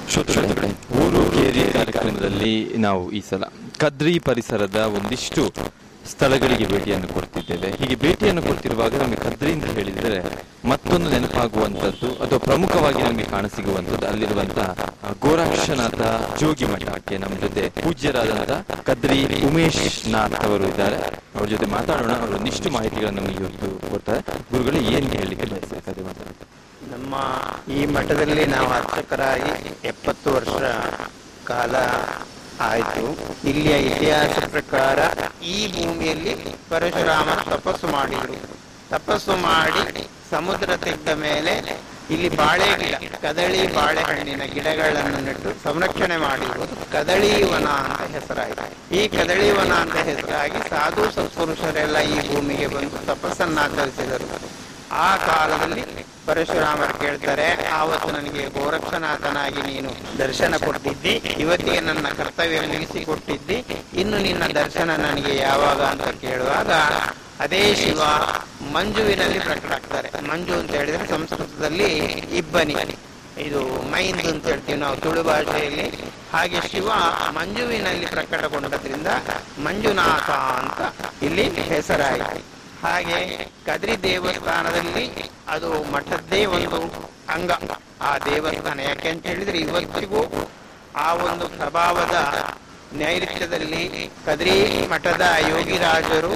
ಶ್ರೋತೃಗಳೇ ಊರು ಕೇರಿ ಕಾರ್ಯಕ್ರಮದಲ್ಲಿ ನಾವು ಈ ಸಲ ಕದ್ರಿ ಪರಿಸರದ ಒಂದಿಷ್ಟು ಸ್ಥಳಗಳಿಗೆ ಭೇಟಿಯನ್ನು ಕೊಡ್ತಿದ್ದೇವೆ ಹೀಗೆ ಭೇಟಿಯನ್ನು ಕೊಡ್ತಿರುವಾಗ ನಮಗೆ ಕದ್ರಿ ಅಂತ ಹೇಳಿದರೆ ಮತ್ತೊಂದು ನೆನಪಾಗುವಂಥದ್ದು ಅಥವಾ ಪ್ರಮುಖವಾಗಿ ನಮಗೆ ಕಾಣಸಿಗುವಂಥದ್ದು ಅಲ್ಲಿರುವಂತಹ ಆ, ಗೋರಕ್ಷನಾಥ ಜೋಗಿ ಮಠಕ್ಕೆ ನಮ್ಮ ಜೊತೆ ಪೂಜ್ಯರಾದಂತಹ ಕದ್ರಿ ಉಮೇಶ್ ನಾಥ್ ಅವರು ಇದ್ದಾರೆ ಅವ್ರ ಜೊತೆ ಮಾತಾಡೋಣ ಅವರು ಒಂದಿಷ್ಟು ಮಾಹಿತಿಗಳನ್ನು ನಮಗೆ ಇವತ್ತು ಕೊಡ್ತಾರೆ ಗುರುಗಳೇ ಏನ್ ಹೇಳಲಿಕ್ಕೆ ಬಯಸಬೇಕಾದ್ರೆ ಮಾತಾಡ್ತಾರೆ ನಮ್ಮ ಈ ಮಠದಲ್ಲಿ ನಾವು ಅರ್ಚಕರಾಗಿ ಎಪ್ಪತ್ತು ವರ್ಷ ಕಾಲ ಆಯಿತು ಇಲ್ಲಿಯ ಇತಿಹಾಸ ಪ್ರಕಾರ ಈ ಭೂಮಿಯಲ್ಲಿ ಪರಶುರಾಮ ತಪಸ್ಸು ಮಾಡಿದರು ತಪಸ್ಸು ಮಾಡಿ ಸಮುದ್ರ ತೆಗೆದ ಮೇಲೆ ಇಲ್ಲಿ ಬಾಳೆ ಗಿಡ ಕದಳಿ ಬಾಳೆಹಣ್ಣಿನ ಗಿಡಗಳನ್ನು ನೆಟ್ಟು ಸಂರಕ್ಷಣೆ ಮಾಡಿರುವುದು ಕದಳಿ ವನ ಅಂತ ಹೆಸರಾಯಿತು ಈ ಕದಳಿ ವನ ಅಂತ ಹೆಸರಾಗಿ ಸಾಧು ಸತ್ಪುರುಷರೆಲ್ಲ ಈ ಭೂಮಿಗೆ ಬಂದು ತಪಸ್ಸನ್ನಾಚರಿಸಿದರು ಆ ಕಾಲದಲ್ಲಿ ಪರಶುರಾಮರು ಕೇಳ್ತಾರೆ ಆವತ್ತು ನನಗೆ ಗೋರಕ್ಷನಾಥನಾಗಿ ನೀನು ದರ್ಶನ ಕೊಟ್ಟಿದ್ದಿ ಇವತ್ತಿಗೆ ನನ್ನ ಕರ್ತವ್ಯ ಮುಗಿಸಿಕೊಟ್ಟಿದ್ದಿ ಇನ್ನು ನಿನ್ನ ದರ್ಶನ ನನಗೆ ಯಾವಾಗ ಅಂತ ಕೇಳುವಾಗ ಅದೇ ಶಿವ ಮಂಜುವಿನಲ್ಲಿ ಪ್ರಕಟ ಆಗ್ತಾರೆ ಮಂಜು ಅಂತ ಹೇಳಿದ್ರೆ ಸಂಸ್ಕೃತದಲ್ಲಿ ಇಬ್ಬನಿ ಇದು ಮೈಂದ್ ಅಂತ ಹೇಳ್ತೀವಿ ನಾವು ತುಳು ಭಾಷೆಯಲ್ಲಿ ಹಾಗೆ ಶಿವ ಮಂಜುವಿನಲ್ಲಿ ಪ್ರಕಟಗೊಂಡದ್ರಿಂದ ಮಂಜುನಾಥ ಅಂತ ಇಲ್ಲಿ ಹೆಸರಾಯಿತು ಹಾಗೆ ಕದ್ರಿ ದೇವಸ್ಥಾನದಲ್ಲಿ ಅದು ಮಠದ್ದೇ ಒಂದು ಅಂಗ ಆ ದೇವಸ್ಥಾನ ಯಾಕೆ ಅಂತ ಹೇಳಿದ್ರೆ ಇವತ್ತಿಗೂ ಆ ಒಂದು ಪ್ರಭಾವದ ನೈಋತ್ಯದಲ್ಲಿ ಕದ್ರಿ ಮಠದ ಯೋಗಿರಾಜರು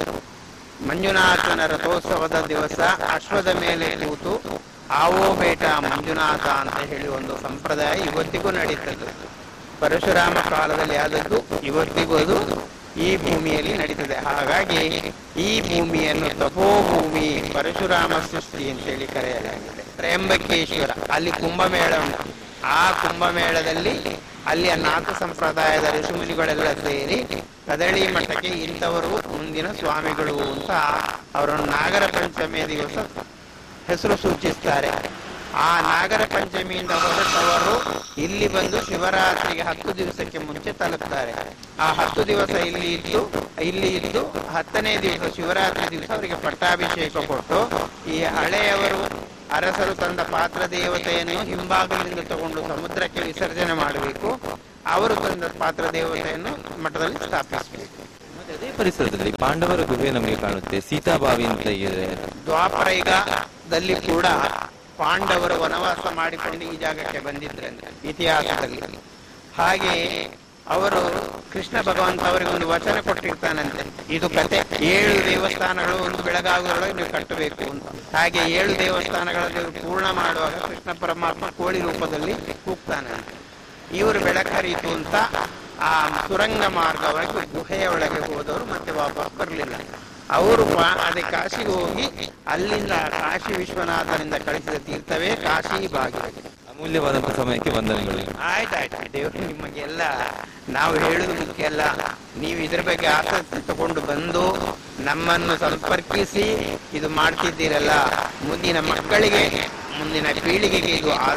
ಮಂಜುನಾಥನ ರಥೋತ್ಸವದ ದಿವಸ ಅಶ್ವದ ಮೇಲೆ ಕೂತು ಆವೋ ಬೇಟ ಮಂಜುನಾಥ ಅಂತ ಹೇಳಿ ಒಂದು ಸಂಪ್ರದಾಯ ಇವತ್ತಿಗೂ ನಡೀತದೆ ಪರಶುರಾಮ ಕಾಲದಲ್ಲಿ ಆದದ್ದು ಇವತ್ತಿಗೂ ಅದು ಈ ಭೂಮಿಯಲ್ಲಿ ನಡೀತದೆ ಹಾಗಾಗಿ ಈ ಭೂಮಿಯನ್ನು ತಪೋಭೂಮಿ ಪರಶುರಾಮ ಸೃಷ್ಟಿ ಅಂತೇಳಿ ಕರೆಯಲಾಗಿದೆ ತ್ರಯಂಬಕೇಶ್ವರ ಅಲ್ಲಿ ಕುಂಭಮೇಳ ಉಂಟು ಆ ಕುಂಭಮೇಳದಲ್ಲಿ ಅಲ್ಲಿಯ ನಾಥ ಸಂಪ್ರದಾಯದ ಋಷಿಮುನಿಗಳೆಲ್ಲ ಸೇರಿ ಕದಳಿ ಮಠಕ್ಕೆ ಇಂಥವರು ಮುಂದಿನ ಸ್ವಾಮಿಗಳು ಅಂತ ಅವರನ್ನು ನಾಗರ ಪಂಚಮಿಯ ದಿವಸ ಹೆಸರು ಸೂಚಿಸ್ತಾರೆ ಆ ನಾಗರ ಪಂಚಮಿಯಿಂದ ಹೊರಟವರು ಇಲ್ಲಿ ಬಂದು ಶಿವರಾತ್ರಿಗೆ ಹತ್ತು ದಿವಸಕ್ಕೆ ಮುಂಚೆ ತಲುಪ್ತಾರೆ ಆ ಹತ್ತು ದಿವಸ ಇಲ್ಲಿ ಇದ್ದು ಇಲ್ಲಿ ಇದ್ದು ಹತ್ತನೇ ದಿವಸ ಶಿವರಾತ್ರಿ ದಿವಸ ಅವರಿಗೆ ಪಟ್ಟಾಭಿಷೇಕ ಕೊಟ್ಟು ಈ ಹಳೆಯವರು ಅರಸರು ತಂದ ಪಾತ್ರ ದೇವತೆಯನ್ನು ಹಿಂಭಾಗದಿಂದ ತಗೊಂಡು ಸಮುದ್ರಕ್ಕೆ ವಿಸರ್ಜನೆ ಮಾಡಬೇಕು ಅವರು ತಂದ ಪಾತ್ರ ದೇವತೆಯನ್ನು ಮಠದಲ್ಲಿ ಸ್ಥಾಪಿಸಬೇಕು ಮತ್ತೆ ಅದೇ ಪರಿಸರದಲ್ಲಿ ಪಾಂಡವರ ಗುಹೆ ನಮಗೆ ಕಾಣುತ್ತೆ ಸೀತಾಬಾವಿ ಅಂತ ಇದೆ ದ್ವಾಪರಯುಗದಲ್ಲಿ ಕೂಡ ಪಾಂಡವರು ವನವಾಸ ಮಾಡಿಕೊಂಡು ಈ ಜಾಗಕ್ಕೆ ಬಂದಿದ್ರಂತೆ ಇತಿಹಾಸದಲ್ಲಿ ಹಾಗೆ ಅವರು ಕೃಷ್ಣ ಭಗವಂತ ಅವರಿಗೆ ಒಂದು ವಚನ ಕೊಟ್ಟಿರ್ತಾನಂತೆ ಇದು ಕತೆ ಏಳು ದೇವಸ್ಥಾನಗಳು ಒಂದು ಬೆಳಗಾಗುವುದರೊಳಗೆ ನೀವು ಕಟ್ಟಬೇಕು ಅಂತ ಹಾಗೆ ಏಳು ದೇವಸ್ಥಾನಗಳನ್ನು ಪೂರ್ಣ ಮಾಡುವಾಗ ಕೃಷ್ಣ ಪರಮಾತ್ಮ ಕೋಳಿ ರೂಪದಲ್ಲಿ ಕೂಗ್ತಾನಂತೆ ಇವರು ಬೆಳಕರಿತು ಅಂತ ಆ ಸುರಂಗ ಮಾರ್ಗವಾಗಿ ಗುಹೆಯ ಒಳಗೆ ಹೋದವರು ಮತ್ತೆ ವಾಪಸ್ ಬರಲಿಲ್ಲ ಅವರು ಪಾ- ಅದೇ ಕಾಶಿಗೆ ಹೋಗಿ ಅಲ್ಲಿಂದ ಕಾಶಿ ವಿಶ್ವನಾಥನಿಂದ ಕಳಿಸಿದ ತೀರ್ಥವೇ ಕಾಶಿ ಬಾಗಿಲು ಅಮೂಲ್ಯವಾದಂತಹ ಸಮಯಕ್ಕೆ ವಂದನೆಗಳು ಆಯ್ತಾಯ್ತು ದೇವರು ನಿಮಗೆಲ್ಲ ನಾವು ಹೇಳುದು ಮುಖ್ಯ ಅಲ್ಲ ನೀವು ಇದ್ರ ಬಗ್ಗೆ ಆಸಕ್ತಿ ತಗೊಂಡು ಬಂದು ನಮ್ಮನ್ನು ಸಂಪರ್ಕಿಸಿ ಇದು ಮಾಡ್ತಿದ್ದೀರಲ್ಲ ಮುಂದಿನ ಮಕ್ಕಳಿಗೆ ಮುಂದಿನ ಪೀಳಿಗೆಗೆ ಇದು